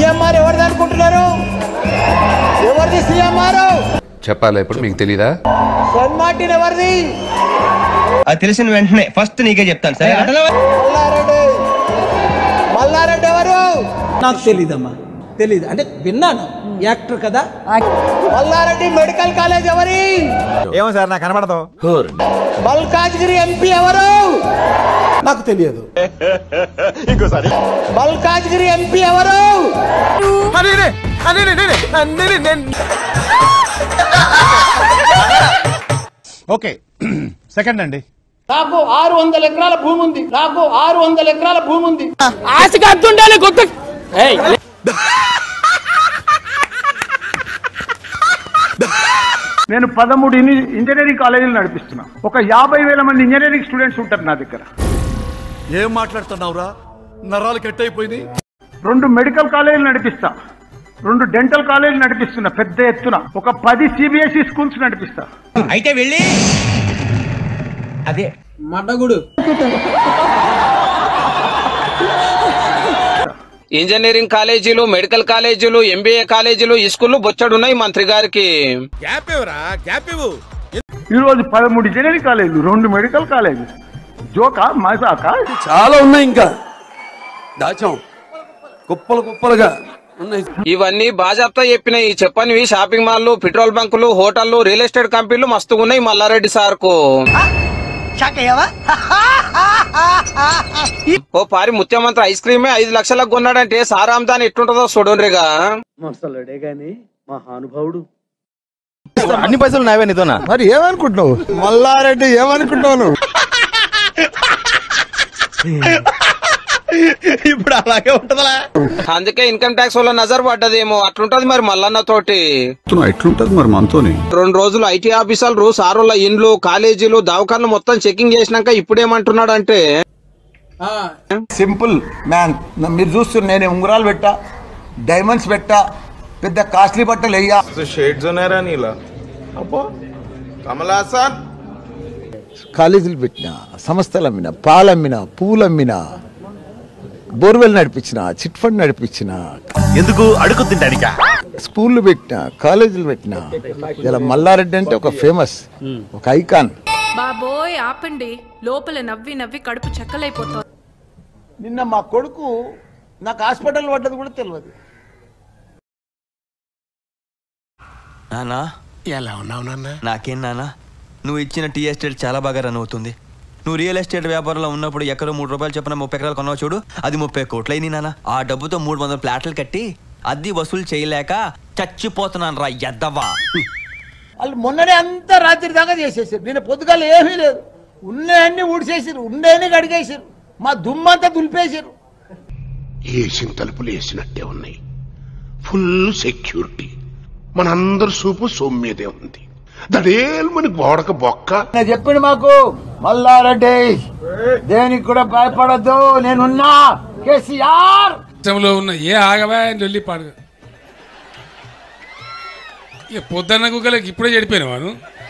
CMR ఎవరిది అనుకుంటున్నారు ఎవరిది సీఎంఆర్ చెప్పాలా ఇప్పుడు మీకు తెలీదా సెంట్ మార్టిన్ ఎవరిది అది తెలిసిన వెంటనే ఫస్ట్ నీకే చెప్తాను సరే మల్లారెడ్డి మల్లారెడ్డి ఎవరు నాకు తెలీదమ్మా తెలీదు అంటే విన్నాను యాక్టర్ కదా మల్లారెడ్డి మెడికల్ కాలేజ్ ఎవరి ఏమో సార్ నాకు కనబడదు మల్కాజ్గిరి ఎంపీ ఎవరు నాకు తెలియదు మల్కాజ్గిరి ఎంపీ ఎవరు ఓకే సెకండ్ అండి నాకు ఆరు వందల ఎకరాల భూమి ఉంది నాకు ఆరు వందల ఎకరాల భూమి ఉంది నేను పదమూడు ఇని- ఇంజనీరింగ్ కాలేజీలు నడిపిస్తున్నా ఒక యాభై వేల మంది ఇంజనీరింగ్ స్టూడెంట్స్ ఉంటారు నా దగ్గర ఏం మాట్లాడుతున్నావురా నరాలు కట్ అయిపోయింది రెండు మెడికల్ కాలేజీలు నడిపిస్తా రెండు డెంటల్ కాలేజీలు నడిపిస్తున్నా పెద్ద ఎత్తున ఒక పది సిబిఎస్ఈ స్కూల్స్ నడిపిస్తా అయితే వెళ్ళి అదే మడ్డగుడు ఇంజనీరింగ్ కాలేజీలు మెడికల్ కాలేజీలు ఎంబీఏ కాలేజీలు ఈ స్కూళ్ళు బొచ్చడున్నాయి మంత్రి గారికి గ్యాప్ ఇవ్వరా గ్యాప్ ఇవ్వు ఈ రోజు పదమూడు ఇంజనీరింగ్ కాలేజీలు రెండు మెడికల్ కాలేజీలు జోకా మజాకా చాలా ఉన్నాయి ఇంకా దాచాం కుప్పలు కుప్పలుగా ఉన్నాయి ఇవన్నీ బాజాప్తా చెప్పినాయి చెప్పనివి షాపింగ్ మాల్లు పెట్రోల్ బంకులు హోటళ్లు రియల్ ఎస్టేట్ కంపెనీలు మస్తుగా ఉన్నాయి మల్లారెడ్డి సార్ కు ఓ పారి ముత్యమంత్రి ఐస్ క్రీమే ఐదు లక్షలకు కొన్నాడంటే సారాంతాన్ని ఎట్టుంటదో చూడండిగా మసలుడే గాని మహానుభావుడు అన్ని పైసలు నావే నీతోనా మరి ఏమనుకుంటున్నావు మల్లారెడ్డి ఏమనుకుంటున్నావు నువ్వు ఇప్పుడు అలాగే ఉంటదా అందుకే ఇన్కమ్ ట్యాక్స్ వల్ల నజర్ పడ్డదేమో అట్లుంటది మరి మల్లన్న తోటి ఎట్లుంటది మరి మనతోని రెండు రోజులు ఐటీ ఆఫీసర్లు సారుల ఇండ్లు కాలేజీలు దవాఖాన్లు మొత్తం చెకింగ్ చేసినాక ఇప్పుడేమంటున్నాడు అంటే సింపుల్ మ్యాన్ మీరు చూస్తున్నారు నేను ఉంగరాలు పెట్టా డైమండ్స్ పెట్టా పెద్ద కాస్ట్లీ బట్టలు వెయ్యా షేడ్స్ ఉన్నారా నీలా అబ్బో కమలాసన్ కాలేజీలు పెట్టిన సంస్థలు అమ్మిన పాలు అమ్మిన పూలు అమ్మిన బోర్వెల్ నడిపించిన చిట్ ఫండ్ నడిపించిన ఎందుకు అడుగు తింటానిక స్కూళ్ళు పెట్టిన కాలేజీలు పెట్టిన ఇలా మల్లారెడ్డి అంటే ఒక ఫేమస్ ఒక ఐకాన్ బాబోయ్ ఆపండి లోపల నవ్వి నవ్వి కడుపు చెక్కలైపోతుంది నిన్న మా కొడుకు నాకు హాస్పిటల్ పడ్డది కూడా తెలియదు నానా ఎలా ఉన్నావు నాన్న నాకేం నానా నువ్వు ఇచ్చిన టీ ఎస్టేట్ చాలా బాగా రన్ అవుతుంది నువ్వు రియల్ ఎస్టేట్ వ్యాపారంలో ఉన్నప్పుడు ఎక్కడో మూడు రూపాయలు చెప్పిన ముప్పై ఎకరాలు కొన్నావు చూడు అది ముప్పై కోట్లయింది నాన్న ఆ డబ్బుతో మూడు వందల ప్లాట్లు కట్టి అద్దె వసూలు చేయలేక చచ్చిపోతున్నాను రా ఎద్దవా వాళ్ళు మొన్ననే అంతా రాత్రి దాకా చేసేసారు నేను పొద్దుగాల ఏమీ లేదు ఉన్నాయన్ని ఊడిసేసారు ఉండేని కడిగేసారు మా దుమ్మంతా దులిపేసారు వేసిన తలుపులు వేసినట్టే ఉన్నాయి ఫుల్ సెక్యూరిటీ మనందరి సూపు సొమ్మీదే ఉంది దడేల్మని గోడక బొక్క నేను చెప్పిండు మాకు మల్లారెడ్డి దేనికి కూడా భయపడద్దు నేనున్నా కేసీఆర్ రాష్ట్రంలో ఉన్న ఏ ఆగవా లొల్లి పాడు ఇక పొద్దున్న కుక్కలకి ఇప్పుడే చెడిపోయిన వాను